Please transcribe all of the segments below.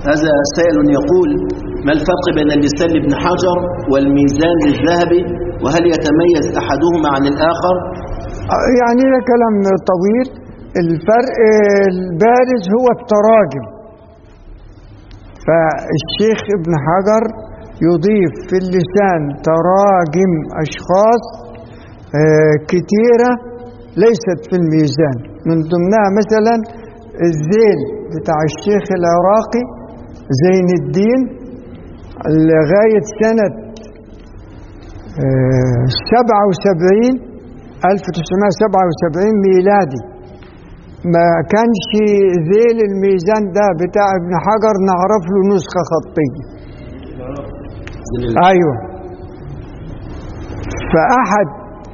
هذا سائل يقول ما الفرق بين اللسان لابن حجر والميزان للذهبي وهل يتميز أحدهما عن الآخر يعني ده كلام طويل الفرق البارز هو التراجم فالشيخ ابن حجر يضيف في اللسان تراجم أشخاص آه، كتيرة ليست في الميزان من ضمنها مثلا الذيل بتاع الشيخ العراقي زين الدين لغاية سنة آه، سبعة وسبعين ألف تسعمائة سبعة وسبعين ميلادي ما كانش ذيل الميزان ده بتاع ابن حجر نعرف له نسخة خطية أيوة فأحد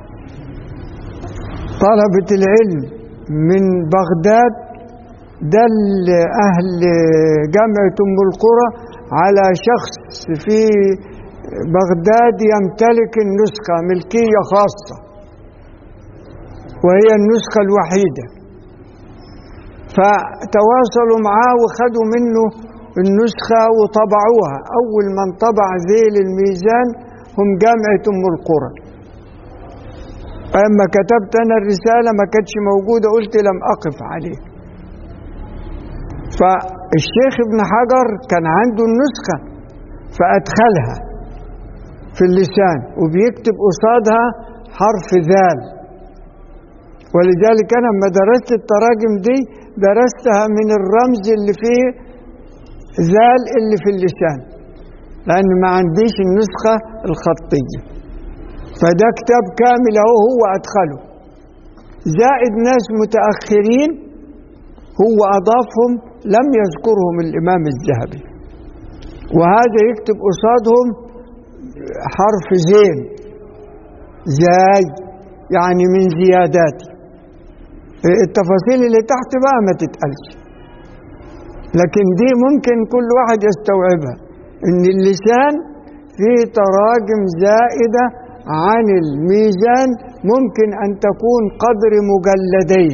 طلبة العلم من بغداد دل أهل جامعة أم القرى على شخص في بغداد يمتلك النسخة ملكية خاصة وهي النسخة الوحيدة فتواصلوا معاه وخدوا منه النسخة وطبعوها أول من طبع ذيل الميزان هم جامعة أم القرى أما كتبت أنا الرسالة ما كانتش موجودة قلت لم أقف عليه فالشيخ ابن حجر كان عنده النسخة فأدخلها في اللسان وبيكتب قصادها حرف ذال ولذلك أنا لما درست التراجم دي درستها من الرمز اللي فيه ذال اللي في اللسان لأن ما عنديش النسخة الخطية فده كتاب كامل اهو هو أدخله زائد ناس متأخرين هو أضافهم لم يذكرهم الإمام الذهبي وهذا يكتب قصادهم حرف زين زاي يعني من زياداتي التفاصيل اللي تحت بقى ما تتقالش لكن دي ممكن كل واحد يستوعبها ان اللسان فيه تراجم زائدة عن الميزان ممكن ان تكون قدر مجلدين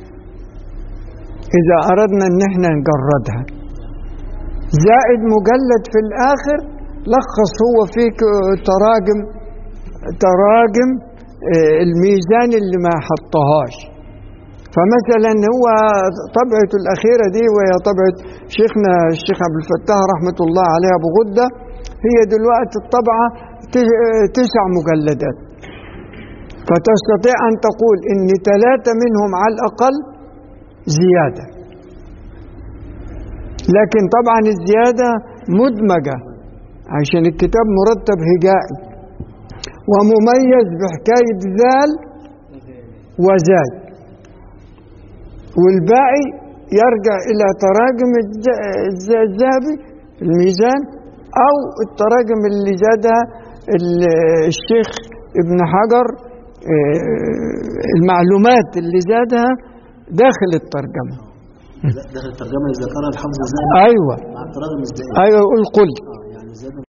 اذا اردنا ان احنا نجردها زائد مجلد في الاخر لخص هو فيه تراجم تراجم الميزان اللي ما حطهاش فمثلا هو طبعته الأخيرة دي وهي طبعة شيخنا الشيخ عبد الفتاح رحمة الله عليه أبو غدة هي دلوقتي الطبعة تسع مجلدات فتستطيع أن تقول إن ثلاثة منهم على الأقل زيادة لكن طبعا الزيادة مدمجة عشان الكتاب مرتب هجائي ومميز بحكاية ذال وزاد والباقي يرجع إلى تراجم الذهبي الميزان أو التراجم اللي زادها الشيخ ابن حجر المعلومات اللي زادها داخل الترجمة داخل الترجمة اللي ذكرها الحافظ الذهبي أيوة مع التراجم الذهبي أيوة قل قل يعني زاد